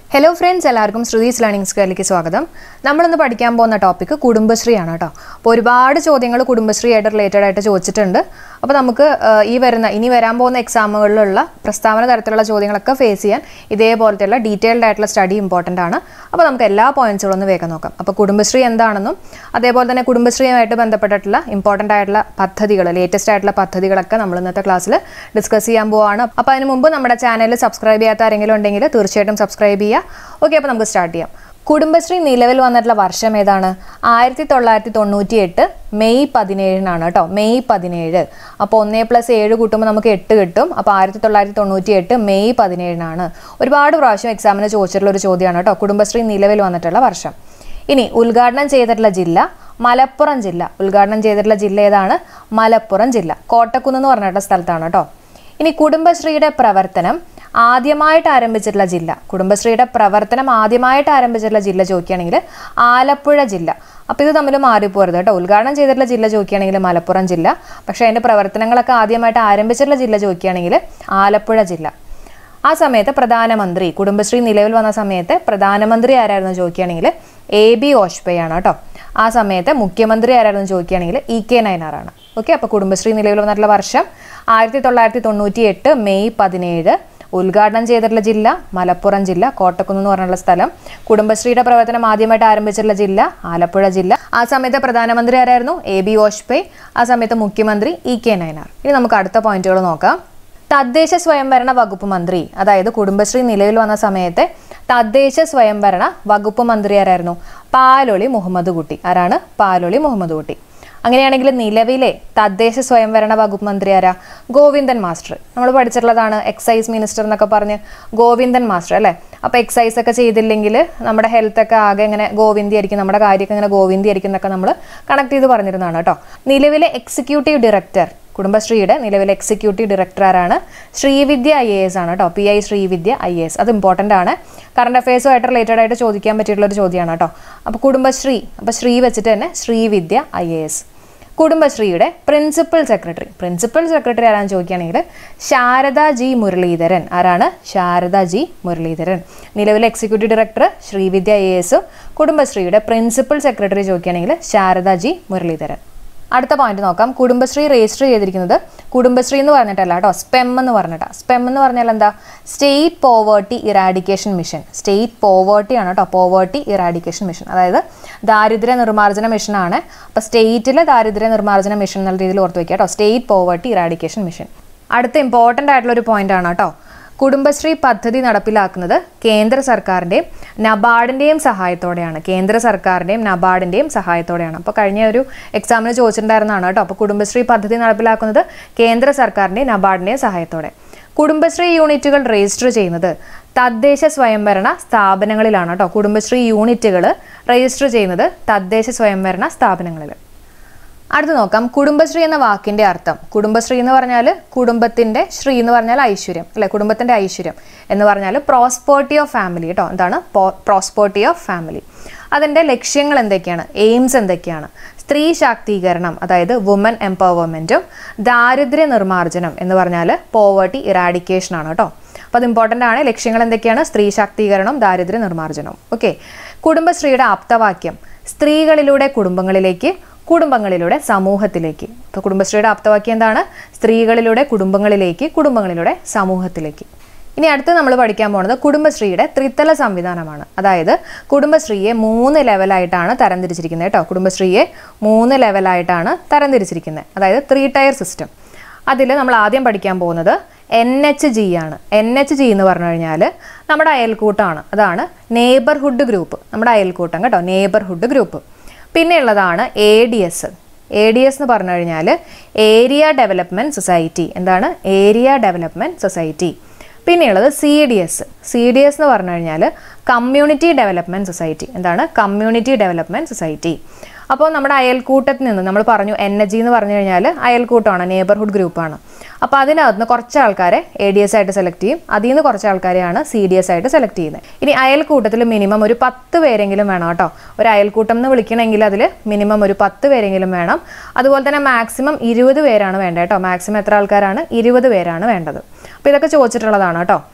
hello friends എല്ലാവർക്കും Shruthi's learning സ്ക്വയറിലേക്ക് സ്വാഗതം നമ്മളിന്ന് പഠിക്കാൻ പോകുന്ന ടോപ്പിക്ക് കുടുംബശ്രീയാണ് കേട്ടോ അപ്പോൾ ഒരുപാട് ചോദ്യങ്ങൾ കുടുംബശ്രീയായിട്ട് റിലേറ്റഡ് ആയിട്ട് ചോദിച്ചിട്ടുണ്ട് അപ്പോൾ നമുക്ക് ആ, ഈ വരുന്ന ഇനി വരാൻ പോകുന്ന എക്സാമുകളിലുള്ള പ്രസ്താവന തരത്തിലുള്ള ചോദ്യങ്ങളൊക്കെ ഫേസ് ചെയ്യാൻ ഇതേപോലത്തെയുള്ള ഡീറ്റെയിൽഡ് ആയിട്ടുള്ള സ്റ്റഡി ഇമ്പോർട്ടൻ്റ് ആണ് അപ്പോൾ നമുക്ക് എല്ലാ പോയിന്റ്സുകളും ഒന്ന് വേഗം നോക്കാം അപ്പോൾ കുടുംബശ്രീ എന്താണെന്നും അതേപോലെ തന്നെ കുടുംബശ്രീയുമായിട്ട് ബന്ധപ്പെട്ടിട്ടുള്ള ഇമ്പോർട്ടൻ്റ് ആയിട്ടുള്ള പദ്ധതികൾ ലേറ്റസ്റ്റ് ആയിട്ടുള്ള പദ്ധതികളൊക്കെ നമ്മൾ ഇന്നത്തെ ക്ലാസ്സിൽ ഡിസ്കസ് ചെയ്യാൻ പോവാണ് അപ്പോൾ അതിന് മുമ്പ് നമ്മുടെ ചാനൽ സബ്സ്ക്രൈബ് ചെയ്യാത്ത ആരെങ്കിലും ഉണ്ടെങ്കിൽ തീർച്ചയായിട്ടും സബ്സ്ക്രൈബ് ചെയ്യുക ഓക്കെ അപ്പോൾ നമുക്ക് സ്റ്റാർട്ട് ചെയ്യാം കുടുംബശ്രീ നിലവിൽ വന്നിട്ടുള്ള വർഷം ഏതാണ് ആയിരത്തി തൊള്ളായിരത്തി തൊണ്ണൂറ്റി എട്ട് മെയ് പതിനേഴിനാണ് കേട്ടോ മെയ് പതിനേഴ് അപ്പോൾ ഒന്നേ പ്ലസ് ഏഴ് കൂട്ടുമ്പോൾ നമുക്ക് എട്ട് കിട്ടും അപ്പോൾ ആയിരത്തി തൊള്ളായിരത്തി തൊണ്ണൂറ്റി എട്ട് മെയ് പതിനേഴിനാണ് ഒരുപാട് പ്രാവശ്യം എക്സാമിന് ചോദിച്ചിട്ടുള്ള ഒരു ചോദ്യമാണ് കേട്ടോ കുടുംബശ്രീ നിലവിൽ വന്നിട്ടുള്ള വർഷം ഇനി ഉദ്ഘാടനം ചെയ്തിട്ടുള്ള ജില്ല മലപ്പുറം ജില്ല ഉദ്ഘാടനം ചെയ്തിട്ടുള്ള ജില്ല ഏതാണ് മലപ്പുറം ജില്ല കോട്ടക്കുന്ന് എന്ന് പറഞ്ഞിട്ടുള്ള സ്ഥലത്താണ് കേട്ടോ ഇനി കുടുംബശ്രീയുടെ പ്രവർത്തനം ആദ്യമായിട്ട് ആരംഭിച്ചിട്ടുള്ള ജില്ല കുടുംബശ്രീയുടെ പ്രവർത്തനം ആദ്യമായിട്ട് ആരംഭിച്ചിട്ടുള്ള ജില്ല ചോദിക്കുകയാണെങ്കിൽ ആലപ്പുഴ ജില്ല അപ്പോൾ ഇത് തമ്മിൽ മാറിപ്പോരുത് കേട്ടോ ഉദ്ഘാടനം ചെയ്തിട്ടുള്ള ജില്ല ചോദിക്കുകയാണെങ്കിൽ മലപ്പുറം ജില്ല പക്ഷേ അതിൻ്റെ പ്രവർത്തനങ്ങളൊക്കെ ആദ്യമായിട്ട് ആരംഭിച്ചിട്ടുള്ള ജില്ല ചോദിക്കുകയാണെങ്കിൽ ആലപ്പുഴ ജില്ല ആ സമയത്ത് പ്രധാനമന്ത്രി കുടുംബശ്രീ നിലവിൽ വന്ന സമയത്ത് പ്രധാനമന്ത്രി ആരായിരുന്നു ചോദിക്കുകയാണെങ്കിൽ എ ബി ഓഷ്പയാണ് കേട്ടോ ആ സമയത്ത് മുഖ്യമന്ത്രി ആരായിരുന്നു ചോദിക്കുകയാണെങ്കിൽ ഇ കെ നയനാറാണ് ഓക്കെ അപ്പോൾ കുടുംബശ്രീ നിലവിൽ വന്നിട്ടുള്ള വർഷം ആയിരത്തി തൊള്ളായിരത്തി തൊണ്ണൂറ്റി എട്ട് മെയ് പതിനേഴ് ഉദ്ഘാടനം ചെയ്തിട്ടുള്ള ജില്ല മലപ്പുറം ജില്ല കോട്ടക്കുന്ന് എന്ന് പറഞ്ഞുള്ള സ്ഥലം കുടുംബശ്രീയുടെ പ്രവർത്തനം ആദ്യമായിട്ട് ആരംഭിച്ചിട്ടുള്ള ജില്ല ആലപ്പുഴ ജില്ല ആ സമയത്ത് പ്രധാനമന്ത്രി ആരായിരുന്നു എ ബി ഓഷ്പേ ആ സമയത്ത് മുഖ്യമന്ത്രി ഇ കെ നയനാർ ഇനി നമുക്ക് അടുത്ത പോയിന്റുകൾ നോക്കാം തദ്ദേശ സ്വയംഭരണ വകുപ്പ് മന്ത്രി അതായത് കുടുംബശ്രീ നിലവിൽ വന്ന സമയത്തെ തദ്ദേശ സ്വയംഭരണ വകുപ്പ് മന്ത്രി ആരായിരുന്നു പാലൊളി മുഹമ്മദ് കുട്ടി ആരാണ് പാലൊളി മുഹമ്മദ് കുട്ടി അങ്ങനെയാണെങ്കിൽ നിലവിലെ തദ്ദേശ സ്വയംഭരണ വകുപ്പ് മന്ത്രി ആരാ ഗോവിന്ദൻ മാസ്റ്റർ നമ്മൾ പഠിച്ചിട്ടുള്ളതാണ് എക്സൈസ് മിനിസ്റ്റർ എന്നൊക്കെ പറഞ്ഞ് ഗോവിന്ദൻ മാസ്റ്റർ അല്ലേ അപ്പോൾ എക്സൈസ് ഒക്കെ ചെയ്തില്ലെങ്കിൽ നമ്മുടെ ഹെൽത്ത് ഒക്കെ ആകെ ഇങ്ങനെ ഗോവിന്ദി ആയിരിക്കും നമ്മുടെ കാര്യമൊക്കെ ഇങ്ങനെ ഗോവിന്ദി ആയിരിക്കും എന്നൊക്കെ നമ്മൾ കണക്ട് ചെയ്ത് പറഞ്ഞിരുന്നതാണ് കേട്ടോ നിലവിലെ എക്സിക്യൂട്ടീവ് ഡയറക്ടർ കുടുംബശ്രീയുടെ നിലവിലെ എക്സിക്യൂട്ടീവ് ഡയറക്ടർ ആരാണ് ശ്രീവിദ്യ ഐ എ എസ് ആണ് കേട്ടോ P I Srividya I A S അത് ഇമ്പോർട്ടൻ്റ് ആണ് കറണ്ട് അഫയേഴ്സുമായിട്ട് റിലേറ്റഡ് ആയിട്ട് ചോദിക്കാൻ പറ്റിയിട്ടുള്ള ഒരു ചോദ്യമാണ് കേട്ടോ അപ്പോൾ കുടുംബശ്രീ അപ്പോൾ ശ്രീ വെച്ചിട്ട് തന്നെ ശ്രീവിദ്യ ഐ എ എസ് കുടുംബശ്രീയുടെ പ്രിൻസിപ്പൽ സെക്രട്ടറി പ്രിൻസിപ്പൽ സെക്രട്ടറി ആരാന്ന് ചോദിക്കുകയാണെങ്കിൽ ശാരദ ജി മുരളീധരൻ ആരാണ് ശാരദ ജി മുരളീധരൻ നിലവിലെ executive director Srividya I A എസും കുടുംബശ്രീയുടെ പ്രിൻസിപ്പൽ സെക്രട്ടറി ചോദിക്കുകയാണെങ്കിൽ ശാരദ ജി മുരളീധരൻ അടുത്ത പോയിന്റ് നോക്കാം കുടുംബശ്രീ രജിസ്റ്റർ ചെയ്തിരിക്കുന്നത് കുടുംബശ്രീ എന്ന് പറഞ്ഞിട്ടല്ല കേട്ടോ സ്പെം എന്ന് പറഞ്ഞിട്ടാ സ്പെം എന്ന് പറഞ്ഞാൽ എന്താ state poverty eradication mission state poverty ആണ് കേട്ടോ പോവേർട്ടി ഇറാഡിക്കേഷൻ മിഷൻ അതായത് ദാരിദ്ര്യ നിർമ്മാർജ്ജന മിഷനാണ് അപ്പോൾ സ്റ്റേറ്റിലെ ദാരിദ്ര്യ നിർമ്മാർജ്ജന മിഷൻ എന്നുള്ള രീതിയിൽ ഓർത്ത് വയ്ക്കുക കേട്ടോ സ്റ്റേറ്റ് പോവേർട്ടി ഇറാഡിക്കേഷൻ മിഷൻ അടുത്ത ഇമ്പോർട്ടൻ്റ് ആയിട്ടുള്ള ഒരു പോയിന്റ് ആണ് കേട്ടോ കുടുംബശ്രീ പദ്ധതി നടപ്പിലാക്കുന്നത് കേന്ദ്ര സർക്കാരിൻ്റെയും നബാർഡിൻ്റെയും സഹായത്തോടെയാണ് കേന്ദ്ര സർക്കാരിൻ്റെയും നബാർഡിൻ്റെയും സഹായത്തോടെയാണ് അപ്പോൾ കഴിഞ്ഞ ഒരു എക്സാമിന് ചോദിച്ചിട്ടുണ്ടായിരുന്നതാണ് കേട്ടോ അപ്പോൾ കുടുംബശ്രീ പദ്ധതി നടപ്പിലാക്കുന്നത് കേന്ദ്ര സർക്കാരിൻ്റെയും നബാർഡിൻ്റെയും സഹായത്തോടെ കുടുംബശ്രീ യൂണിറ്റുകൾ രജിസ്റ്റർ ചെയ്യുന്നത് തദ്ദേശ സ്വയംഭരണ സ്ഥാപനങ്ങളിലാണ് കേട്ടോ കുടുംബശ്രീ യൂണിറ്റുകൾ രജിസ്റ്റർ ചെയ്യുന്നത് തദ്ദേശ സ്വയംഭരണ സ്ഥാപനങ്ങളിൽ അടുത്ത് നോക്കാം കുടുംബശ്രീ എന്ന വാക്കിന്റെ അർത്ഥം കുടുംബശ്രീ എന്ന് പറഞ്ഞാൽ കുടുംബത്തിന്റെ ശ്രീ എന്ന് പറഞ്ഞാൽ ഐശ്വര്യം അല്ലെ കുടുംബത്തിന്റെ ഐശ്വര്യം എന്ന് പറഞ്ഞാൽ പ്രോസ്പേർട്ടി ഓഫ് ഫാമിലി കേട്ടോ എന്താണ് പ്രോസ്പേർട്ടി ഓഫ് ഫാമിലി അതിന്റെ ലക്ഷ്യങ്ങൾ എന്തൊക്കെയാണ് എയിംസ് എന്തൊക്കെയാണ് സ്ത്രീ ശാക്തീകരണം അതായത് വുമൻ എംപവർമെന്റും ദാരിദ്ര്യ നിർമ്മാർജ്ജനം എന്ന് പറഞ്ഞാൽ പോവേർട്ടി ഇറാഡിക്കേഷൻ ആണ് കേട്ടോ അപ്പോൾ അത് ഇമ്പോർട്ടൻ്റ് ആണ് ലക്ഷ്യങ്ങൾ എന്തൊക്കെയാണ് സ്ത്രീ ശാക്തീകരണം ദാരിദ്ര്യ നിർമ്മാർജ്ജനവും ഓക്കെ കുടുംബശ്രീയുടെ ആപ്തവാക്യം സ്ത്രീകളിലൂടെ കുടുംബങ്ങളിലേക്ക് കുടുംബങ്ങളിലൂടെ സമൂഹത്തിലേക്ക് ഇപ്പോൾ കുടുംബശ്രീയുടെ ആപ്തവാക്യം എന്താണ് സ്ത്രീകളിലൂടെ കുടുംബങ്ങളിലേക്ക് കുടുംബങ്ങളിലൂടെ സമൂഹത്തിലേക്ക് ഇനി അടുത്ത് നമ്മൾ പഠിക്കാൻ പോകുന്നത് കുടുംബശ്രീയുടെ ത്രിതല സംവിധാനമാണ് അതായത് കുടുംബശ്രീയെ മൂന്ന് ലെവലായിട്ടാണ് തരംതിരിച്ചിരിക്കുന്നത് കേട്ടോ കുടുംബശ്രീയെ മൂന്ന് ലെവലായിട്ടാണ് തരംതിരിച്ചിരിക്കുന്നത് അതായത് ത്രീ ടയർ സിസ്റ്റം അതിൽ നമ്മൾ ആദ്യം പഠിക്കാൻ പോകുന്നത് എൻ എച്ച് ജി ആണ് എൻ എച്ച് ജി എന്ന് പറഞ്ഞു കഴിഞ്ഞാൽ നമ്മുടെ അയൽക്കൂട്ടമാണ് അതാണ് നെയ്ബർഹുഡ് ഗ്രൂപ്പ് നമ്മുടെ അയൽക്കൂട്ടം കേട്ടോ നെയ്ബർഹുഡ് ഗ്രൂപ്പ് പിന്നെ ഉള്ളതാണ് A D S A D S എന്ന് പറഞ്ഞു കഴിഞ്ഞാൽ ഏരിയ ഡെവലപ്മെൻറ്റ് സൊസൈറ്റി എന്താണ് ഏരിയ ഡെവലപ്മെൻറ്റ് സൊസൈറ്റി പിന്നെയുള്ളത് C D S C D S എന്ന് പറഞ്ഞു കഴിഞ്ഞാൽ കമ്മ്യൂണിറ്റി ഡെവലപ്മെൻറ്റ് സൊസൈറ്റി എന്താണ് കമ്മ്യൂണിറ്റി ഡെവലപ്മെൻറ്റ് സൊസൈറ്റി അപ്പോൾ നമ്മുടെ അയൽക്കൂട്ടത്തിൽ നിന്ന് നമ്മൾ പറഞ്ഞു എൻ എച്ച് ജി എന്ന് പറഞ്ഞു കഴിഞ്ഞാൽ അയൽക്കൂട്ടമാണ് നെയ്ബർഹുഡ് ഗ്രൂപ്പാണ് അപ്പോൾ അതിനകത്ത് നിന്ന് കുറച്ച് ആൾക്കാരെ എ ഡി എസ് ആയിട്ട് സെലക്ട് ചെയ്യും അതിൽ നിന്ന് കുറച്ച് ആൾക്കാരെയാണ് സി ഡി എസ് ആയിട്ട് സെലക്ട് ചെയ്യുന്നത് ഇനി അയൽക്കൂട്ടത്തിൽ മിനിമം ഒരു പത്ത് പേരെങ്കിലും വേണം കേട്ടോ ഒരു അയൽക്കൂട്ടം എന്ന് വിളിക്കണമെങ്കിൽ അതിൽ മിനിമം ഒരു പത്ത് പേരെങ്കിലും വേണം അതുപോലെ തന്നെ മാക്സിമം ഇരുപത് പേരാണ് വേണ്ടത് കേട്ടോ മാക്സിമം എത്ര ആൾക്കാരാണ് ഇരുപത് പേരാണ് വേണ്ടത് അപ്പോൾ ഇതൊക്കെ ചോദിച്ചിട്ടുള്ളതാണ് കേട്ടോ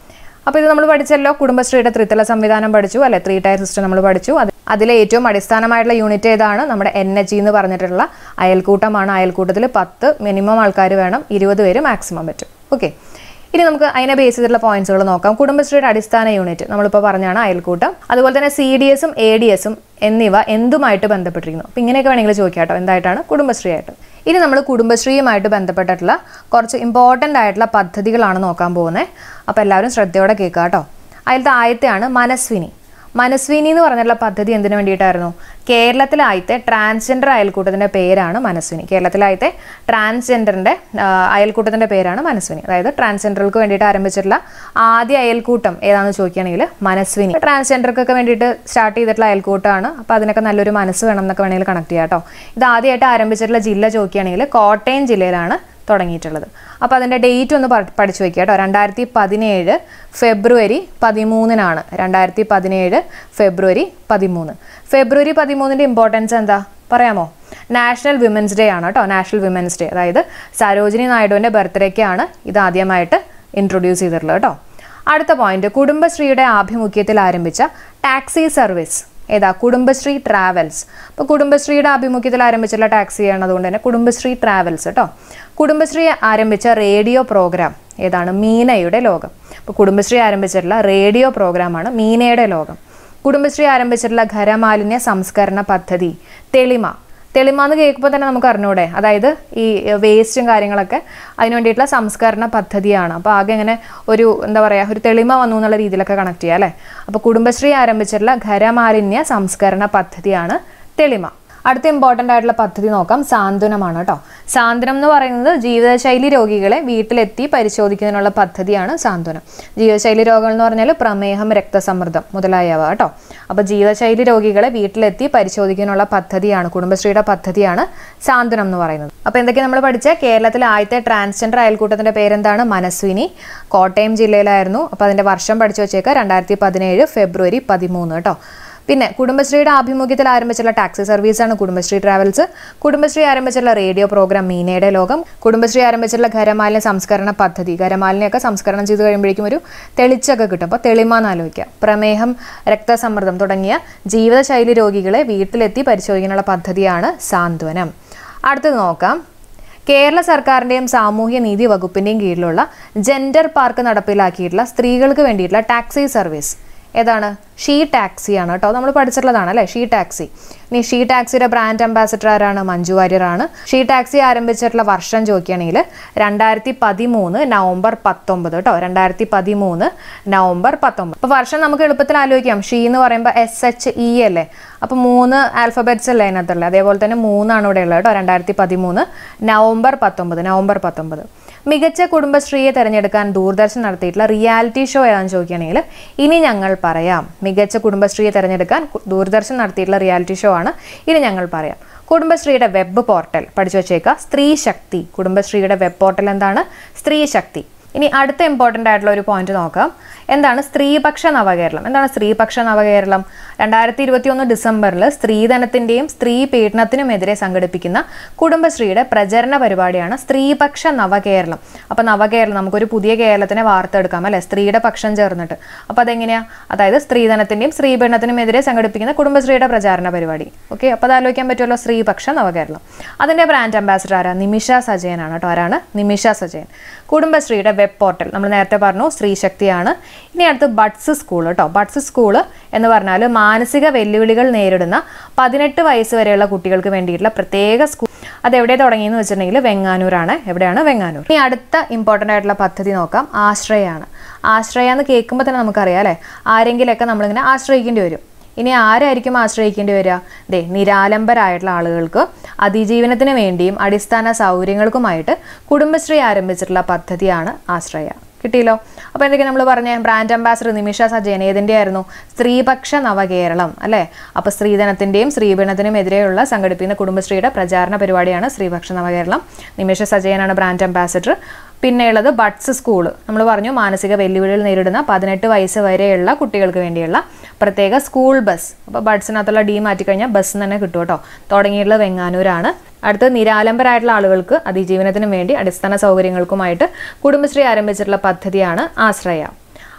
അപ്പോൾ ഇത് നമ്മൾ പഠിച്ചല്ലോ കുടുംബശ്രീയുടെ ത്രിതല സംവിധാനം പഠിച്ചു അല്ലെ ത്രീ ടയർ സിസ്റ്റം നമ്മൾ പഠിച്ചു അത് അതിലെ ഏറ്റവും അടിസ്ഥാനമായിട്ടുള്ള യൂണിറ്റ് ഏതാണ് നമ്മുടെ എൻ എച്ച് എന്ന് പറഞ്ഞിട്ടുള്ള അയൽക്കൂട്ടമാണ് അയൽക്കൂട്ടത്തിൽ പത്ത് മിനിമം ആൾക്കാർ വേണം ഇരുപത് പേര് മാക്സിമം പറ്റും ഓക്കെ ഇനി നമുക്ക് അതിനെ ബേസ് ചെയ്തിട്ടുള്ള പോയിന്റ്സുകൾ നോക്കാം കുടുംബശ്രീയുടെ അടിസ്ഥാന യൂണിറ്റ് നമ്മളിപ്പോൾ പറഞ്ഞാണ് അയൽക്കൂട്ടം അതുപോലെ തന്നെ സി ഡി എസും എ ഡി എസും എന്നിവ എന്തുമായിട്ട് ബന്ധപ്പെട്ടിരിക്കുന്നു അപ്പം ഇങ്ങനെയൊക്കെ വേണമെങ്കിൽ ചോദിക്കാം കേട്ടോ എന്തായിട്ടാണ് കുടുംബശ്രീ ആയിട്ട് ഇനി നമ്മൾ കുടുംബശ്രീയുമായിട്ട് ബന്ധപ്പെട്ടിട്ടുള്ള കുറച്ച് ഇമ്പോർട്ടൻ്റ് ആയിട്ടുള്ള പദ്ധതികളാണ് നോക്കാൻ പോകുന്നത് അപ്പോൾ എല്ലാവരും ശ്രദ്ധയോടെ കേൾക്കുക കേട്ടോ അതിലത്തെ ആദ്യത്തെയാണ് മനസ്വിനി മനസ്വിനി എന്ന് പറഞ്ഞിട്ടുള്ള പദ്ധതി എന്തിനു വേണ്ടിയിട്ടായിരുന്നു കേരളത്തിലായത്തെ ട്രാൻസ്ജെൻഡർ അയൽക്കൂട്ടത്തിൻ്റെ പേരാണ് മനസ്വിനി കേരളത്തിലായത്തെ ട്രാൻസ്ജെൻഡറിൻ്റെ അയൽക്കൂട്ടത്തിൻ്റെ പേരാണ് മനസ്വിനി അതായത് ട്രാൻസ്ജെൻഡർക്ക് വേണ്ടിയിട്ട് ആരംഭിച്ചിട്ടുള്ള ആദ്യ അയൽക്കൂട്ടം ഏതാണെന്ന് ചോദിക്കുകയാണെങ്കിൽ മനസ്വിനി ട്രാൻസ്ജെൻഡർക്കൊക്കെ വേണ്ടിയിട്ട് സ്റ്റാർട്ട് ചെയ്തിട്ടുള്ള അയൽക്കൂട്ടമാണ് അപ്പോൾ അതിനൊക്കെ നല്ലൊരു മനസ്സ് വേണം എന്നൊക്കെ വേണമെങ്കിൽ കണക്ട് ചെയ്യാം കേട്ടോ ഇത് ആദ്യമായിട്ട് ആരംഭിച്ചിട്ടുള്ള ജില്ല ചോദിക്കുകയാണെങ്കിൽ കോട്ടയം ജില്ലയിലാണ് തുടങ്ങിയിട്ടുള്ളത് അപ്പോൾ അതിൻ്റെ ഡേറ്റ് ഒന്ന് പഠി- പഠിച്ചു വയ്ക്കുക കേട്ടോ രണ്ടായിരത്തി പതിനേഴ് ഫെബ്രുവരി പതിമൂന്നിനാണ് രണ്ടായിരത്തി പതിനേഴ് ഫെബ്രുവരി പതിമൂന്ന് ഫെബ്രുവരി പതിമൂന്നിൻ്റെ ഇമ്പോർട്ടൻസ് എന്താ പറയാമോ നാഷണൽ വിമൻസ് ഡേ ആണ് കേട്ടോ നാഷണൽ വിമൻസ് ഡേ അതായത് സരോജിനി നായിഡുവിൻ്റെ ബർത്ത്ഡേക്കാണ് ഇത് ആദ്യമായിട്ട് ഇൻട്രൊഡ്യൂസ് ചെയ്തിട്ടുള്ളത് കേട്ടോ അടുത്ത പോയിന്റ് കുടുംബശ്രീയുടെ ആഭിമുഖ്യത്തിൽ ആരംഭിച്ച ടാക്സി സർവീസ് ഏതാ കുടുംബശ്രീ ട്രാവൽസ് അപ്പോൾ കുടുംബശ്രീയുടെ ആഭിമുഖ്യത്തിൽ ആരംഭിച്ചുള്ള ടാക്സിയാണ് അതുകൊണ്ട് തന്നെ കുടുംബശ്രീ ട്രാവൽസ് കേട്ടോ കുടുംബശ്രീ ആരംഭിച്ച റേഡിയോ പ്രോഗ്രാം ഏതാണ് മീനയുടെ ലോകം അപ്പോൾ കുടുംബശ്രീ ആരംഭിച്ചിട്ടുള്ള റേഡിയോ പ്രോഗ്രാമാണ് മീനയുടെ ലോകം കുടുംബശ്രീ ആരംഭിച്ചിട്ടുള്ള ഖരമാലിന്യ സംസ്കരണ പദ്ധതി തെളിമ തെളിമ എന്ന് കേൾക്കുമ്പോൾ തന്നെ നമുക്ക് അറിഞ്ഞൂടെ അതായത് ഈ വേസ്റ്റും കാര്യങ്ങളൊക്കെ അതിന് വേണ്ടിയിട്ടുള്ള സംസ്കരണ പദ്ധതിയാണ് അപ്പോൾ ആകെ ഇങ്ങനെ ഒരു എന്താ പറയുക ഒരു തെളിമ വന്നു എന്നുള്ള രീതിയിലൊക്കെ കണക്ട് ചെയ്യാം അല്ലേ അപ്പോൾ കുടുംബശ്രീ ആരംഭിച്ചിട്ടുള്ള ഖരമാലിന്യ സംസ്കരണ പദ്ധതിയാണ് തെളിമ അടുത്ത ഇമ്പോർട്ടൻ്റ് ആയിട്ടുള്ള പദ്ധതി നോക്കാം സാന്ത്വനമാണ് കേട്ടോ സാന്ത്വനം എന്ന് പറയുന്നത് ജീവിതശൈലി രോഗികളെ വീട്ടിലെത്തി പരിശോധിക്കുന്നതിനുള്ള പദ്ധതിയാണ് സാന്ത്വനം ജീവിതശൈലി രോഗങ്ങൾ എന്ന് പറഞ്ഞാൽ പ്രമേഹം രക്തസമ്മർദ്ദം മുതലായവ കേട്ടോ അപ്പോൾ ജീവിതശൈലി രോഗികളെ വീട്ടിലെത്തി പരിശോധിക്കാനുള്ള പദ്ധതിയാണ് കുടുംബശ്രീയുടെ പദ്ധതിയാണ് സാന്ത്വനം എന്ന് പറയുന്നത് അപ്പോൾ എന്തൊക്കെയാണ് നമ്മൾ പഠിച്ച കേരളത്തിലെ ആദ്യത്തെ ട്രാൻസ്ജെൻഡർ അയൽക്കൂട്ടത്തിൻ്റെ പേരെന്താണ് മനസ്വിനി കോട്ടയം ജില്ലയിലായിരുന്നു അപ്പോൾ അതിൻ്റെ വർഷം പഠിച്ചു വെച്ചേക്കുക രണ്ടായിരത്തി പതിനേഴ് ഫെബ്രുവരി പതിമൂന്ന് കേട്ടോ പിന്നെ കുടുംബശ്രീയുടെ ആഭിമുഖ്യത്തിൽ ആരംഭിച്ചുള്ള ടാക്സി സർവീസാണ് കുടുംബശ്രീ ട്രാവൽസ് കുടുംബശ്രീ ആരംഭിച്ചുള്ള റേഡിയോ പ്രോഗ്രാം മീനയുടെ ലോകം കുടുംബശ്രീ ആരംഭിച്ചുള്ള ഖരമാലിന്യ സംസ്കരണ പദ്ധതി ഖരമാലിന്യമൊക്കെ സംസ്കരണം ചെയ്ത് കഴിയുമ്പോഴേക്കും ഒരു തെളിച്ചൊക്കെ കിട്ടും അപ്പോൾ തെളിമാന്ന് ആലോചിക്കുക പ്രമേഹം രക്തസമ്മർദ്ദം തുടങ്ങിയ ജീവിതശൈലി രോഗികളെ വീട്ടിലെത്തി പരിശോധിക്കാനുള്ള പദ്ധതിയാണ് സാന്ത്വനം അടുത്തത് നോക്കാം കേരള സർക്കാരിൻ്റെയും സാമൂഹ്യ നീതി വകുപ്പിൻ്റെയും കീഴിലുള്ള ജെൻഡർ പാർക്ക് നടപ്പിലാക്കിയിട്ടുള്ള സ്ത്രീകൾക്ക് വേണ്ടിയിട്ടുള്ള ടാക്സി സർവീസ് ഏതാണ് ഷീ ടാക്സി ആണ് കേട്ടോ നമ്മൾ പഠിച്ചിട്ടുള്ളതാണ് അല്ലേ ഷീ ടാക്സി ഇനി ഷീ ടാക്സിയുടെ ബ്രാൻഡ് അംബാസിഡർ ആരാണ് മഞ്ജു വാര്യർ ആണ് ഷീ ടാക്സി ആരംഭിച്ചിട്ടുള്ള വർഷം ചോദിക്കുകയാണെങ്കിൽ രണ്ടായിരത്തി പതിമൂന്ന് നവംബർ പത്തൊമ്പത് കേട്ടോ രണ്ടായിരത്തി പതിമൂന്ന് നവംബർ പത്തൊമ്പത് അപ്പോൾ വർഷം നമുക്ക് എളുപ്പത്തിൽ ആലോചിക്കാം ഷീ എന്ന് പറയുമ്പോൾ എസ് എച്ച് ഇ അല്ലേ അപ്പോൾ മൂന്ന് ആൽഫബറ്റ്സ് അല്ലേ അതിനകത്തുള്ളത് അതേപോലെ തന്നെ മൂന്നാണ് ഇവിടെ ഉള്ളത് കേട്ടോ രണ്ടായിരത്തി പതിമൂന്ന് നവംബർ പത്തൊമ്പത് നവംബർ പത്തൊമ്പത് മികച്ച കുടുംബശ്രീയെ തിരഞ്ഞെടുക്കാൻ ദൂരദർശൻ നടത്തിയിട്ടുള്ള റിയാലിറ്റി ഷോ ഏതാണെന്ന് ചോദിക്കുകയാണെങ്കിൽ ഇനി ഞങ്ങൾ പറയാം മികച്ച കുടുംബശ്രീയെ തിരഞ്ഞെടുക്കാൻ കു- ദൂരദർശൻ നടത്തിയിട്ടുള്ള റിയാലിറ്റി ഷോ ആണ് ഇനി ഞങ്ങൾ പറയാം കുടുംബശ്രീയുടെ വെബ് പോർട്ടൽ പഠിച്ചു വെച്ചേക്കുക സ്ത്രീ ശക്തി കുടുംബശ്രീയുടെ വെബ് പോർട്ടൽ എന്താണ് സ്ത്രീ ശക്തി ഇനി അടുത്ത ഇമ്പോർട്ടൻ്റ് ആയിട്ടുള്ള ഒരു പോയിന്റ് നോക്കാം എന്താണ് സ്ത്രീപക്ഷ നവകേരളം എന്താണ് സ്ത്രീപക്ഷ നവകേരളം രണ്ടായിരത്തി ഇരുപത്തി ഒന്ന് ഡിസംബറിൽ സ്ത്രീധനത്തിൻ്റെയും സ്ത്രീ പീഡനത്തിനുമെതിരെ സംഘടിപ്പിക്കുന്ന കുടുംബശ്രീയുടെ പ്രചരണ പരിപാടിയാണ് സ്ത്രീപക്ഷ നവകേരളം അപ്പോൾ നവകേരളം നമുക്കൊരു പുതിയ കേരളത്തിനെ വാർത്തെടുക്കാം അല്ലെ സ്ത്രീയുടെ പക്ഷം ചേർന്നിട്ട് അപ്പോൾ അതെങ്ങനെയാണ് അതായത് സ്ത്രീധനത്തിൻ്റെയും സ്ത്രീ പീഡനത്തിനുമെതിരെ സംഘടിപ്പിക്കുന്ന കുടുംബശ്രീയുടെ പ്രചാരണ പരിപാടി ഓക്കെ അപ്പോൾ അത് ആലോചിക്കാൻ പറ്റുമല്ലോ സ്ത്രീപക്ഷ നവകേരളം അതിൻ്റെ ബ്രാൻഡ് അംബാസിഡർ ആരാ നിമിഷ സജയനാണ് കേട്ടോ ആരാണ് നിമിഷ സജയൻ കുടുംബശ്രീയുടെ വെബ് പോർട്ടൽ നമ്മൾ നേരത്തെ പറഞ്ഞു സ്ത്രീശക്തിയാണ് ഇനി അടുത്ത് ബഡ്സ് സ്കൂൾ കേട്ടോ ബഡ്സ് സ്കൂൾ എന്ന് പറഞ്ഞാൽ മാനസിക വെല്ലുവിളികൾ നേരിടുന്ന പതിനെട്ട് വയസ്സ് വരെയുള്ള കുട്ടികൾക്ക് വേണ്ടിയിട്ടുള്ള പ്രത്യേക സ്കൂൾ അത് എവിടെ തുടങ്ങിയെന്ന് വെച്ചിട്ടുണ്ടെങ്കിൽ വെങ്ങാനൂരാണ് എവിടെയാണ് വെങ്ങാനൂർ ഇനി അടുത്ത ഇമ്പോർട്ടൻ്റ് ആയിട്ടുള്ള പദ്ധതി നോക്കാം ആശ്രയാണ് ആശ്രയ എന്ന് കേൾക്കുമ്പോൾ തന്നെ നമുക്കറിയാം അല്ലേ ആരെങ്കിലൊക്കെ നമ്മളിങ്ങനെ ആശ്രയിക്കേണ്ടി വരും ഇനി ആരായിരിക്കും ആശ്രയിക്കേണ്ടി വരിക ദേ നിരാലംബരായിട്ടുള്ള ആളുകൾക്ക് അതിജീവനത്തിന് വേണ്ടിയും അടിസ്ഥാന സൗകര്യങ്ങൾക്കുമായിട്ട് കുടുംബശ്രീ ആരംഭിച്ചിട്ടുള്ള പദ്ധതിയാണ് ആശ്രയ കിട്ടിയല്ലോ അപ്പോൾ എന്തൊക്കെ നമ്മൾ പറഞ്ഞ ബ്രാൻഡ് അംബാസഡർ നിമിഷ സജയൻ ഏതിൻ്റെ ആയിരുന്നു സ്ത്രീപക്ഷ നവകേരളം അല്ലേ അപ്പോൾ സ്ത്രീധനത്തിൻ്റെയും സ്ത്രീപീഡനത്തിനും എതിരെയുള്ള സംഘടിപ്പിക്കുന്ന കുടുംബശ്രീയുടെ പ്രചാരണ പരിപാടിയാണ് സ്ത്രീപക്ഷ നവകേരളം നിമിഷ സജയനാണ് ബ്രാൻഡ് അംബാസഡർ പിന്നെയുള്ളത് ബഡ്സ് സ്കൂൾ നമ്മൾ പറഞ്ഞു മാനസിക വെല്ലുവിളികൾ നേരിടുന്ന പതിനെട്ട് വയസ്സ് വരെയുള്ള കുട്ടികൾക്ക് വേണ്ടിയുള്ള പ്രത്യേക സ്കൂൾ ബസ് അപ്പോൾ ബഡ്സിനകത്തുള്ള ഡി മാറ്റിക്കഴിഞ്ഞാൽ ബസ് തന്നെ കിട്ടും കേട്ടോ തുടങ്ങിയിട്ടുള്ളത് വെങ്ങാനൂരാണ് അടുത്ത് നിരാലംബരായിട്ടുള്ള ആളുകൾക്ക് അതിജീവനത്തിനും വേണ്ടി അടിസ്ഥാന സൗകര്യങ്ങൾക്കുമായിട്ട് കുടുംബശ്രീ ആരംഭിച്ചിട്ടുള്ള പദ്ധതിയാണ് ആശ്രയ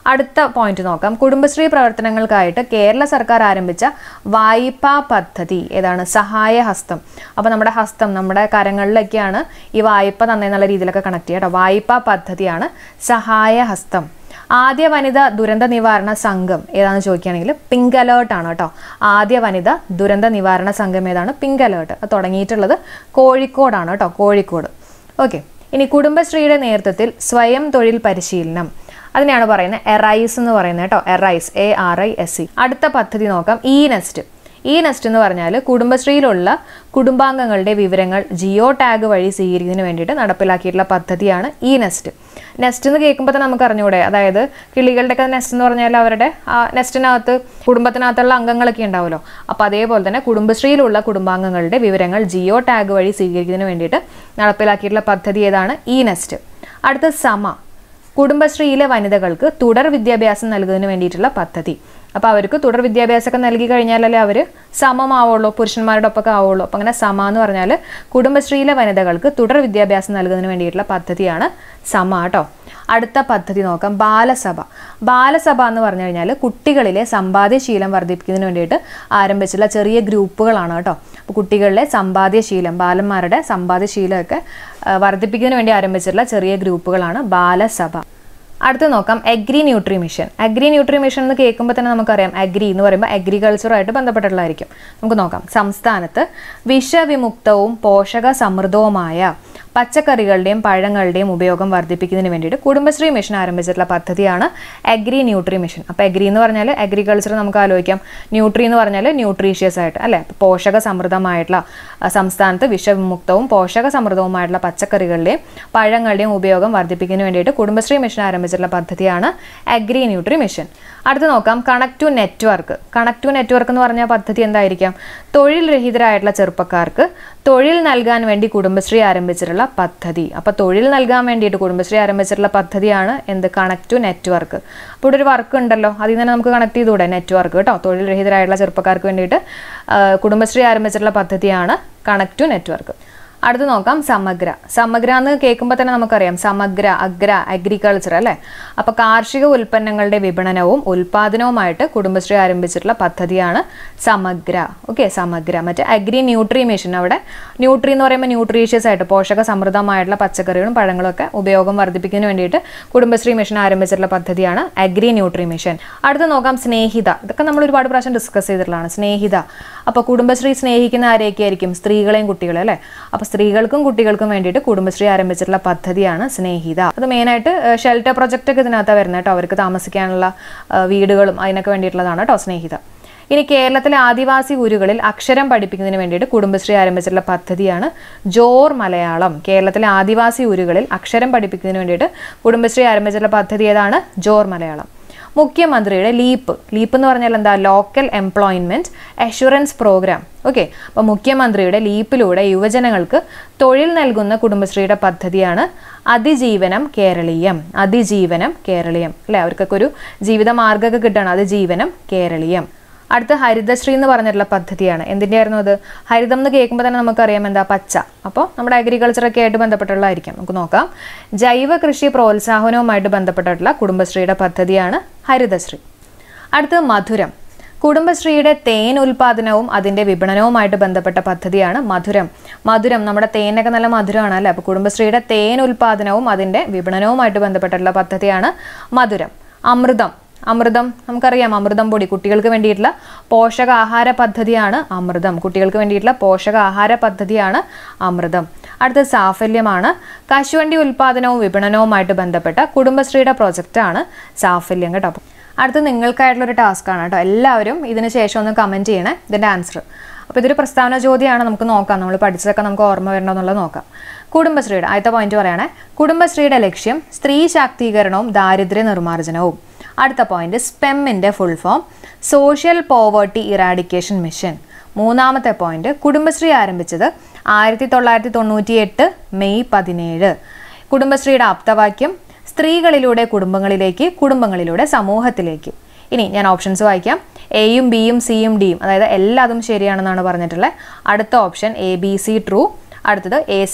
അടുത്ത പോയിന്റ് നോക്കാം കുടുംബശ്രീ പ്രവർത്തനങ്ങൾക്കായിട്ട് കേരള സർക്കാർ ആരംഭിച്ച വായ്പാ പദ്ധതി ഏതാണ് സഹായ ഹസ്തം അപ്പോൾ നമ്മുടെ ഹസ്തം നമ്മുടെ കരങ്ങളിലൊക്കെയാണ് ഈ വായ്പ തന്നെന്നുള്ള രീതിയിലൊക്കെ കണക്ട് ചെയ്യുക കേട്ടോ വായ്പാ പദ്ധതിയാണ് സഹായ ഹസ്തം ആദ്യ വനിത ദുരന്ത നിവാരണ സംഘം ഏതാണെന്ന് ചോദിക്കുകയാണെങ്കിൽ പിങ്ക് അലേർട്ട് ആണ് കേട്ടോ ആദ്യ വനിത ദുരന്ത നിവാരണ സംഘം ഏതാണ് പിങ്ക് അലേർട്ട് അത് തുടങ്ങിയിട്ടുള്ളത് കോഴിക്കോടാണ് കേട്ടോ കോഴിക്കോട് ഓക്കെ ഇനി കുടുംബശ്രീയുടെ നേതൃത്വത്തിൽ സ്വയം തൊഴിൽ പരിശീലനം അതിനെയാണ് പറയുന്നത് എറൈസ് എന്ന് പറയുന്നത് കേട്ടോ arise A R I S C അടുത്ത പദ്ധതി നോക്കാം ഇ നെസ്റ്റ് ഇ നെസ്റ്റ് എന്ന് പറഞ്ഞാൽ കുടുംബശ്രീയിലുള്ള കുടുംബാംഗങ്ങളുടെ വിവരങ്ങൾ ജിയോ ടാഗ് വഴി സ്വീകരിക്കുന്നതിന് വേണ്ടിയിട്ട് നടപ്പിലാക്കിയിട്ടുള്ള പദ്ധതിയാണ് ഇ നെസ്റ്റ് നെസ്റ്റ് എന്ന് കേൾക്കുമ്പോൾ തന്നെ നമുക്ക് അറിഞ്ഞൂടെ അതായത് കിളികളുടെ ഒക്കെ നെസ്റ്റ് എന്ന് പറഞ്ഞാൽ അവരുടെ ആ നെസ്റ്റിനകത്ത് കുടുംബത്തിനകത്തുള്ള അംഗങ്ങളൊക്കെ ഉണ്ടാവുമല്ലോ അപ്പോൾ അതേപോലെ തന്നെ കുടുംബശ്രീയിലുള്ള കുടുംബാംഗങ്ങളുടെ വിവരങ്ങൾ ജിയോ ടാഗ് വഴി സ്വീകരിക്കുന്നതിന് വേണ്ടിയിട്ട് നടപ്പിലാക്കിയിട്ടുള്ള പദ്ധതി ഏതാണ് ഇ നെസ്റ്റ് അടുത്ത സമ കുടുംബശ്രീയിലെ വനിതകൾക്ക് തുടർ വിദ്യാഭ്യാസം നൽകുന്നതിന് വേണ്ടിയിട്ടുള്ള പദ്ധതി അപ്പോൾ അവർക്ക് തുടർ വിദ്യാഭ്യാസമൊക്കെ നൽകി കഴിഞ്ഞാലല്ലേ അവർ സമമാവുള്ളൂ പുരുഷന്മാരുടെ ഒപ്പമൊക്കെ ആവുള്ളൂ അപ്പോൾ അങ്ങനെ സമ എന്ന് പറഞ്ഞാൽ കുടുംബശ്രീയിലെ വനിതകൾക്ക് തുടർ വിദ്യാഭ്യാസം നൽകുന്നതിന് വേണ്ടിയിട്ടുള്ള പദ്ധതിയാണ് സമ കേട്ടോ അടുത്ത പദ്ധതി നോക്കാം ബാലസഭ ബാലസഭ എന്ന് പറഞ്ഞു കഴിഞ്ഞാൽ കുട്ടികളിലെ സമ്പാദ്യശീലം വർദ്ധിപ്പിക്കുന്നതിന് വേണ്ടിയിട്ട് ആരംഭിച്ചുള്ള ചെറിയ ഗ്രൂപ്പുകളാണ് കേട്ടോ അപ്പോൾ കുട്ടികളിലെ സമ്പാദ്യശീലം ബാലന്മാരുടെ സമ്പാദ്യശീലമൊക്കെ ആ, വർദ്ധിപ്പിക്കുന്നതിന് വേണ്ടി ആരംഭിച്ചിട്ടുള്ള ചെറിയ ഗ്രൂപ്പുകളാണ് ബാലസഭ അടുത്ത് നോക്കാം agri nutri mission agri nutri mission എന്ന് കേൾക്കുമ്പോൾ തന്നെ നമുക്കറിയാം അഗ്രി എന്ന് പറയുമ്പോൾ അഗ്രികൾച്ചറുമായിട്ട് ബന്ധപ്പെട്ടുള്ളതായിരിക്കും നമുക്ക് നോക്കാം സംസ്ഥാനത്ത് വിഷവിമുക്തവും പോഷക സമൃദ്ധവുമായ പച്ചക്കറികളുടെയും പഴങ്ങളുടെയും ഉപയോഗം വർദ്ധിപ്പിക്കുന്നതിന് വേണ്ടിയിട്ട് കുടുംബശ്രീ മിഷൻ ആരംഭിച്ചിട്ടുള്ള പദ്ധതിയാണ് അഗ്രി ന്യൂട്രി മിഷൻ അപ്പോൾ അഗ്രി എന്ന് പറഞ്ഞാൽ അഗ്രികൾച്ചർ നമുക്ക് ആലോചിക്കാം ന്യൂട്രി എന്ന് പറഞ്ഞാൽ ന്യൂട്രീഷ്യസ് ആയിട്ട് അല്ലേ അപ്പോൾ പോഷക സമൃദ്ധമായിട്ടുള്ള ആ, സംസ്ഥാനത്ത് വിഷവിമുക്തവും പോഷക സമൃദ്ധവുമായിട്ടുള്ള പച്ചക്കറികളുടെയും പഴങ്ങളുടെയും ഉപയോഗം വർദ്ധിപ്പിക്കുന്നതിന് വേണ്ടിയിട്ട് കുടുംബശ്രീ മിഷൻ ആരംഭിച്ചിട്ടുള്ള പദ്ധതിയാണ് അഗ്രി ന്യൂട്രി മിഷൻ അടുത്ത് നോക്കാം connect to network connect to network എന്ന് പറഞ്ഞ പദ്ധതി എന്തായിരിക്കാം തൊഴിൽ രഹിതരായിട്ടുള്ള ചെറുപ്പക്കാർക്ക് തൊഴിൽ നൽകാൻ വേണ്ടി കുടുംബശ്രീ ആരംഭിച്ചിട്ടുള്ള പദ്ധതി അപ്പോൾ തൊഴിൽ നൽകാൻ വേണ്ടിയിട്ട് കുടുംബശ്രീ ആരംഭിച്ചിട്ടുള്ള പദ്ധതിയാണ് എന്ത് കണക്ട് ടു നെറ്റ്വർക്ക് അപ്പോൾ ഇവിടെ ഒരു വർക്ക് ഉണ്ടല്ലോ അതിൽ നിന്ന് നമുക്ക് കണക്ട് ചെയ്തുകൂടെ നെറ്റ്വർക്ക് കേട്ടോ തൊഴിൽ രഹിതരായിട്ടുള്ള ചെറുപ്പക്കാർക്ക് വേണ്ടിയിട്ട് ആ, കുടുംബശ്രീ ആരംഭിച്ചിട്ടുള്ള പദ്ധതിയാണ് കണക്ട് ടു നെറ്റ്വർക്ക് അടുത്ത് നോക്കാം സമഗ്ര സമഗ്ര എന്ന് കേൾക്കുമ്പോൾ തന്നെ നമുക്കറിയാം സമഗ്ര അഗ്ര അഗ്രികൾച്ചർ അല്ലേ അപ്പോൾ കാർഷിക ഉൽപ്പന്നങ്ങളുടെ വിപണനവും ഉൽപാദനവുമായിട്ട് കുടുംബശ്രീ ആരംഭിച്ചിട്ടുള്ള പദ്ധതിയാണ് സമഗ്ര ഓക്കെ സമഗ്ര മറ്റേ അഗ്രി ന്യൂട്രി മിഷൻ അവിടെ ന്യൂട്രി എന്ന് പറയുമ്പോൾ ന്യൂട്രീഷ്യസ് ആയിട്ട് പോഷക സമൃദ്ധമായിട്ടുള്ള പച്ചക്കറികളും പഴങ്ങളും ഒക്കെ ഉപയോഗം വർദ്ധിപ്പിക്കുന്നതിന് വേണ്ടിയിട്ട് കുടുംബശ്രീ മിഷൻ ആരംഭിച്ചിട്ടുള്ള പദ്ധതിയാണ് അഗ്രി ന്യൂട്രി മിഷൻ അടുത്ത് നോക്കാം സ്നേഹിത ഇതൊക്കെ നമ്മൾ ഒരുപാട് പ്രാവശ്യം ഡിസ്കസ് ചെയ്തിട്ടുള്ളതാണ് സ്നേഹിത അപ്പോൾ കുടുംബശ്രീ സ്നേഹിക്കുന്ന ആരെയൊക്കെ ആയിരിക്കും സ്ത്രീകളെയും കുട്ടികളെ അല്ലേ അപ്പോൾ സ്ത്രീകൾക്കും കുട്ടികൾക്കും വേണ്ടിയിട്ട് കുടുംബശ്രീ ആരംഭിച്ചിട്ടുള്ള പദ്ധതിയാണ് സ്നേഹിത അത് മെയിനായിട്ട് ഷെൽട്ടർ പ്രൊജക്റ്റ് ഒക്കെ ഇതിനകത്താണ് വരുന്നത് കേട്ടോ അവർക്ക് താമസിക്കാനുള്ള ആ, വീടുകളും അതിനൊക്കെ വേണ്ടിയിട്ടുള്ളതാണ് കേട്ടോ സ്നേഹിത ഇനി കേരളത്തിലെ ആദിവാസി ഊരുകളിൽ അക്ഷരം പഠിപ്പിക്കുന്നതിന് വേണ്ടിയിട്ട് കുടുംബശ്രീ ആരംഭിച്ചിട്ടുള്ള പദ്ധതിയാണ് ജോർ മലയാളം കേരളത്തിലെ ആദിവാസി ഊരുകളിൽ അക്ഷരം പഠിപ്പിക്കുന്നതിന് വേണ്ടിയിട്ട് കുടുംബശ്രീ ആരംഭിച്ചിട്ടുള്ള പദ്ധതി ഏതാണ് ജോർ മലയാളം മുഖ്യമന്ത്രിയുടെ ലീപ്പ് ലീപ്പ് എന്ന് പറഞ്ഞാൽ എന്താ local employment assurance program okay അപ്പോൾ മുഖ്യമന്ത്രിയുടെ ലീപ്പിലൂടെ യുവജനങ്ങൾക്ക് തൊഴിൽ നൽകുന്ന കുടുംബശ്രീയുടെ പദ്ധതിയാണ് അതിജീവനം കേരളീയം അതിജീവനം കേരളീയം അല്ലേ അവർക്കൊക്കെ ഒരു ജീവിത മാർഗ്ഗമൊക്കെ കിട്ടുകയാണ് അതിജീവനം കേരളീയം അടുത്ത ഹരിതശ്രീ എന്ന് പറഞ്ഞിട്ടുള്ള പദ്ധതിയാണ് എന്തിൻ്റെ ആയിരുന്നു അത് ഹരിതം എന്ന് കേൾക്കുമ്പോൾ തന്നെ നമുക്കറിയാം എന്താ പച്ച അപ്പോൾ നമ്മുടെ അഗ്രികൾച്ചറൊക്കെ ആയിട്ട് ബന്ധപ്പെട്ടുള്ളതായിരിക്കും നമുക്ക് നോക്കാം ജൈവ കൃഷി പ്രോത്സാഹനവുമായിട്ട് ബന്ധപ്പെട്ടിട്ടുള്ള കുടുംബശ്രീയുടെ പദ്ധതിയാണ് ഹരിതശ്രീ അടുത്തത് മധുരം കുടുംബശ്രീയുടെ തേൻ ഉൽപാദനവും അതിൻ്റെ വിപണനവുമായിട്ട് ബന്ധപ്പെട്ട പദ്ധതിയാണ് മധുരം മധുരം നമ്മുടെ തേനൊക്കെ നല്ല മധുരമാണ് അല്ലേ അപ്പോൾ കുടുംബശ്രീയുടെ തേൻ ഉൽപാദനവും അതിൻ്റെ വിപണനവുമായിട്ട് ബന്ധപ്പെട്ടുള്ള പദ്ധതിയാണ് മധുരം അമൃതം അമൃതം നമുക്കറിയാം അമൃതം പൊടി കുട്ടികൾക്ക് വേണ്ടിയിട്ടുള്ള പോഷകാഹാര പദ്ധതിയാണ് അമൃതം കുട്ടികൾക്ക് വേണ്ടിയിട്ടുള്ള പോഷകാഹാര പദ്ധതിയാണ് അമൃതം അടുത്ത സാഫല്യമാണ് കശുവണ്ടി ഉൽപാദനവും വിപണനവുമായിട്ട് ബന്ധപ്പെട്ട കുടുംബശ്രീയുടെ പ്രോജക്റ്റാണ് സാഫല്യം കേട്ടോ അടുത്ത് നിങ്ങൾക്കായിട്ടുള്ള ഒരു ടാസ്ക്കാണ് കേട്ടോ എല്ലാവരും ഇതിന് ശേഷം ഒന്ന് കമൻറ്റ് ചെയ്യണേ ഇതിൻ്റെ ആൻസർ അപ്പോൾ ഇതൊരു പ്രസ്താവന ചോദ്യമാണ് നമുക്ക് നോക്കാം നമ്മൾ പഠിച്ചതൊക്കെ നമുക്ക് ഓർമ്മ വരണോ എന്നുള്ളത് നോക്കാം കുടുംബശ്രീയുടെ ആദ്യത്തെ പോയിന്റ് പറയണേ കുടുംബശ്രീയുടെ ലക്ഷ്യം സ്ത്രീ ശാക്തീകരണവും ദാരിദ്ര്യ നിർമ്മാർജ്ജനവും അടുത്ത പോയിന്റ് സ്പെമ്മിൻ്റെ full form social poverty eradication mission മൂന്നാമത്തെ പോയിന്റ് കുടുംബശ്രീ ആരംഭിച്ചത് ആയിരത്തി തൊള്ളായിരത്തി തൊണ്ണൂറ്റി എട്ട് മെയ് പതിനേഴ് കുടുംബശ്രീയുടെ ആപ്തവാക്യം സ്ത്രീകളിലൂടെ കുടുംബങ്ങളിലേക്ക് കുടുംബങ്ങളിലൂടെ സമൂഹത്തിലേക്ക് ഇനി ഞാൻ ഓപ്ഷൻസ് വായിക്കാം എയും ബിയും സിയും ഡിയും അതായത് എല്ലാതും ശരിയാണെന്നാണ് പറഞ്ഞിട്ടുള്ളത് അടുത്ത option A B C true അടുത്തത് എ സി ഡി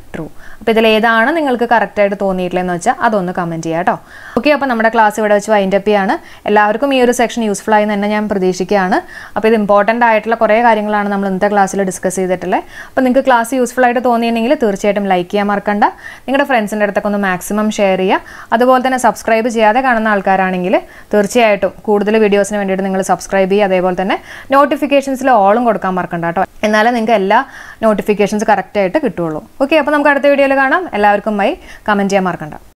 ട്രൂ അപ്പോൾ ഇതിൽ ഏതാണ് നിങ്ങൾക്ക് കറക്റ്റായിട്ട് തോന്നിയിട്ടില്ലെന്ന് വെച്ചാൽ അതൊന്ന് കമൻറ്റ് ചെയ്യാം കേട്ടോ ഓക്കെ അപ്പോൾ നമ്മുടെ ക്ലാസ് ഇവിടെ വെച്ച് വൈൻഡ് അപ്പ് ചെയ്യാണ് എല്ലാവർക്കും ഈ ഒരു സെക്ഷൻ യൂസ്ഫുൾ ആയി എന്ന് തന്നെ ഞാൻ പ്രതീക്ഷിക്കുകയാണ് അപ്പോൾ ഇത് ഇമ്പോർട്ടൻ്റ് ആയിട്ടുള്ള കുറേ കാര്യങ്ങളാണ് നമ്മൾ ഇന്നത്തെ ക്ലാസ്സിൽ ഡിസ്കസ് ചെയ്തിട്ടുള്ളത് അപ്പോൾ നിങ്ങൾക്ക് ക്ലാസ് യൂസ്ഫുൾ ആയിട്ട് തോന്നിയിട്ടുണ്ടെങ്കിൽ തീർച്ചയായിട്ടും ലൈക്ക് ചെയ്യാൻ മറക്കണ്ട നിങ്ങളുടെ ഫ്രണ്ട്സിൻ്റെ അടുത്തൊക്കെ ഒന്ന് മാക്സിമം ഷെയർ ചെയ്യുക അതുപോലെ തന്നെ സബ്സ്ക്രൈബ് ചെയ്യാതെ കാണുന്ന ആൾക്കാരാണെങ്കിൽ തീർച്ചയായിട്ടും കൂടുതൽ വീഡിയോസിന് വേണ്ടിയിട്ട് നിങ്ങൾ സബ്സ്ക്രൈബ് ചെയ്യുക അതേപോലെ തന്നെ നോട്ടിഫിക്കേഷൻസിൽ ഓളും കൊടുക്കാൻ മറക്കണ്ട കേട്ടോ എന്നാലേ നിങ്ങൾക്ക് എല്ലാ നോട്ടിഫിക്കേഷൻസ് കറക്റ്റായിട്ട് കിട്ടുള്ളൂ ഓക്കെ അപ്പോൾ നമുക്ക് അടുത്ത വീഡിയോയിൽ കാണാം എല്ലാവർക്കും ബൈ കമൻറ്റ് ചെയ്യാൻ മറക്കണ്ട